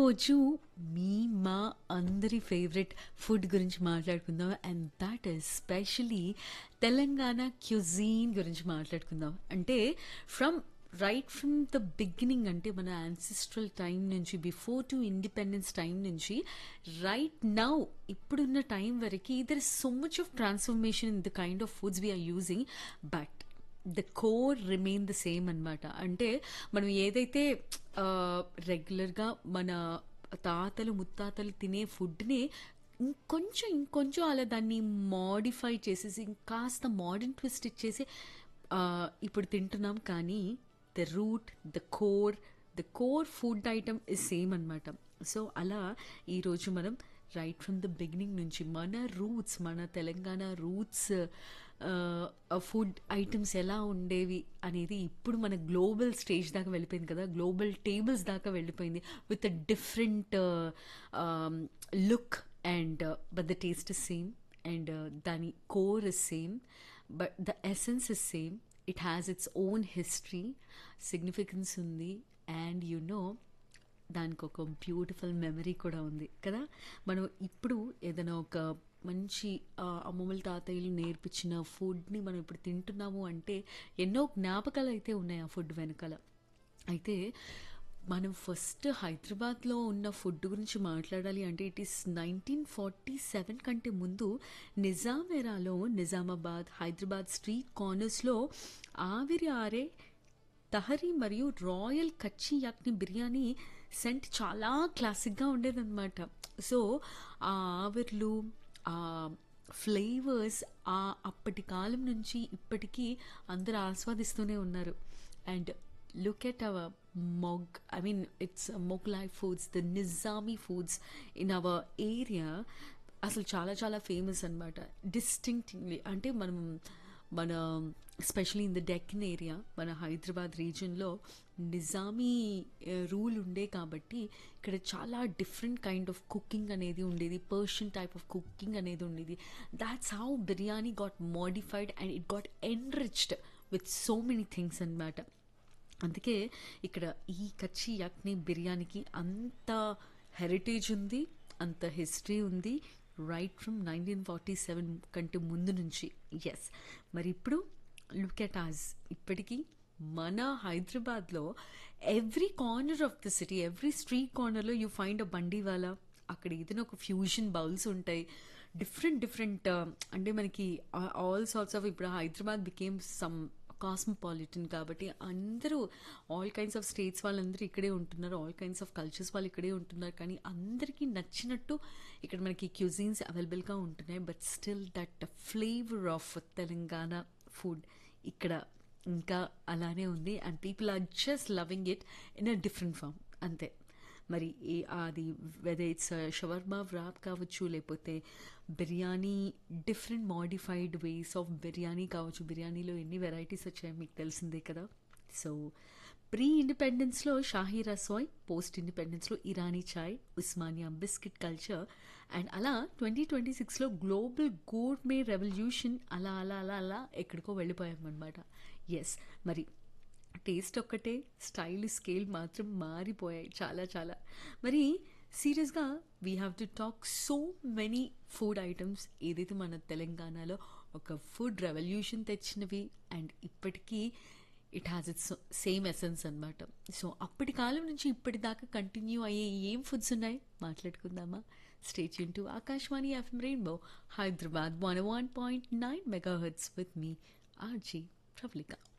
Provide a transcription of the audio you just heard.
ఈరోజు మీ మా అందరి ఫేవరెట్ ఫుడ్ గురించి మాట్లాడుకుందాం and that is specially Telangana cuisine గురించి మాట్లాడుకుందాం అంటే from right from the beginning అంటే మన యాన్సిస్ట్రల్ టైం నుంచి బిఫోర్ టు ఇండిపెండెన్స్ టైం నుంచి రైట్ నౌ ఇప్పుడున్న టైం వరకు there is so much of transformation in the kind of foods we are using but the core remain the same అనమాట అంటే మనం ఏదైతే రెగ్యులర్గా మన తాతలు ముత్తాతలు తినే ఫుడ్ని ఇంకొంచెం ఇంకొంచెం అలా దాన్ని మాడిఫై చేసేసి ఇంకాస్త మోడర్న్ ట్విస్ట్ ఇచ్చేసి ఆ, ఇప్పుడు తింటున్నాం కానీ the root the core the core food item is same అనమాట సో అలా ఈరోజు మనం రైట్ ఫ్రమ్ ద బిగినింగ్ నుంచి మన రూట్స్ మన తెలంగాణ రూట్స్ ఫుడ్ ఐటమ్స్ ఎలా ఉండేవి అనేది ఇప్పుడు మన గ్లోబల్ స్టేజ్ దాకా వెళ్ళిపోయింది కదా గ్లోబల్ టేబుల్స్ దాకా వెళ్ళిపోయింది with a different look and but the taste is same and దాని core is same but the essence is same it has its own history significance ఉంది అండ్ యు నో దానికి ఒక beautiful memory కూడా ఉంది కదా మనం ఇప్పుడు ఏదైనా ఒక మంచి ఆ, అమ్మమ్మల తాతయ్యలు నేర్పించిన ఫుడ్ని మనం ఇప్పుడు తింటున్నాము అంటే ఎన్నో జ్ఞాపకాలు అయితే ఉన్నాయి ఆ ఫుడ్ వెనకాల అయితే మనం ఫస్ట్ హైదరాబాద్లో ఉన్న ఫుడ్ గురించి మాట్లాడాలి అంటే it is nineteen forty seven కంటే ముందు నిజాం ఎరాలో నిజామాబాద్ హైదరాబాద్ స్ట్రీట్ కార్నర్స్లో ఆవిరి ఆరే తహరీ మరియు రాయల్ కచ్చి యాక్ని బిర్యానీ సెంట్ చాలా క్లాసిక్గా ఉండేదన్నమాట సో ఆ ఆవిర్లు ఆ ఫ్లేవర్స్ ఆ అప్పటి కాలం నుంచి ఇప్పటికీ అందరూ ఆస్వాదిస్తూనే ఉన్నారు అండ్ లుక్ ఎట్ అవర్ మొగ్ I mean it's Mughlai foods the Nizami foods in our area అసలు చాలా చాలా ఫేమస్ అనమాట డిస్టింక్ట్లీ అంటే మనం మన especially in the Deccan area మన హైదరాబాద్ రీజన్లో నిజామీ రూల్ ఉండే కాబట్టి ఇక్కడ చాలా డిఫరెంట్ కైండ్ ఆఫ్ కుకింగ్ అనేది ఉండేది పర్షియన్ టైప్ ఆఫ్ కుకింగ్ అనేది ఉండేది that's how biryani got modified and it got enriched with so many things అన్నమాట అందుకే ఇక్కడ ఈ కచ్చి యక్ని బిర్యానీకి అంత హెరిటేజ్ ఉంది అంత హిస్టరీ ఉంది right from nineteen forty seven కంటే ముందు నుంచి ఎస్ మరి ఇప్పుడు లుక్ ఎట్ ఆజ్ ఇప్పటికీ మన హైదరాబాద్లో every corner of the city every street కార్నర్లో యూ ఫైండ్ అ బండివాలా అక్కడ ఏదైనా ఒక ఫ్యూజన్ బౌల్స్ ఉంటాయి డిఫరెంట్ డిఫరెంట్ అంటే మనకి ఆల్ సార్ట్స్ ఆఫ్ ఇప్పుడు హైదరాబాద్ బికేమ్ సమ్ కాస్మోపాలిటన్ కాబట్టి అందరూ ఆల్ కైండ్స్ ఆఫ్ స్టేట్స్ వాళ్ళందరూ ఇక్కడే ఉంటున్నారు ఆల్ కైండ్స్ ఆఫ్ కల్చర్స్ వాళ్ళు ఇక్కడే ఉంటున్నారు కానీ అందరికీ నచ్చినట్టు ఇక్కడ మనకి క్యూజిన్స్ అవైలబుల్గా ఉంటున్నాయి but still that flavour of Telangana food ఇక్కడ ఇంకా అలానే ఉంది and people are just loving it in a different form అంతే మరి ఏ అది వెదర్ ఇట్స్ షవర్మా వ్రాప్ కావచ్చు లేకపోతే biryani different modified ways of biryani కావచ్చు బిర్యానీలో ఎన్ని వెరైటీస్ వచ్చాయో మీకు తెలిసిందే కదా సో ప్రీ ఇండిపెండెన్స్లో షాహీ రసోయ్ పోస్ట్ ఇండిపెండెన్స్లో Irani chai Osmania biscuit culture and అలా ట్వంటీ ట్వంటీ సిక్స్లో గ్లోబల్ గోర్మే రెవల్యూషన్ అలా అలా అలా అలా ఎక్కడికో వెళ్ళిపోయామన్నమాట ఎస్ మరి టేస్ట్ ఒక్కటే స్టైల్ స్కేల్ మాత్రం మారిపోయాయి చాలా చాలా మరి సీరియస్గా we have to talk so many food items ఏదైతే మన తెలంగాణలో ఒక ఫుడ్ రెవల్యూషన్ తెచ్చినవి అండ్ ఇప్పటికీ it has its same essence అనమాట సో అప్పటి కాలం నుంచి ఇప్పటిదాకా కంటిన్యూ అయ్యే ఏం ఫుడ్స్ ఉన్నాయి మాట్లాడుకుందామా స్టేట్ యూన్ to Akashvani FM rainbow Hyderabad one one point nine megahertz with me RJ Pravalika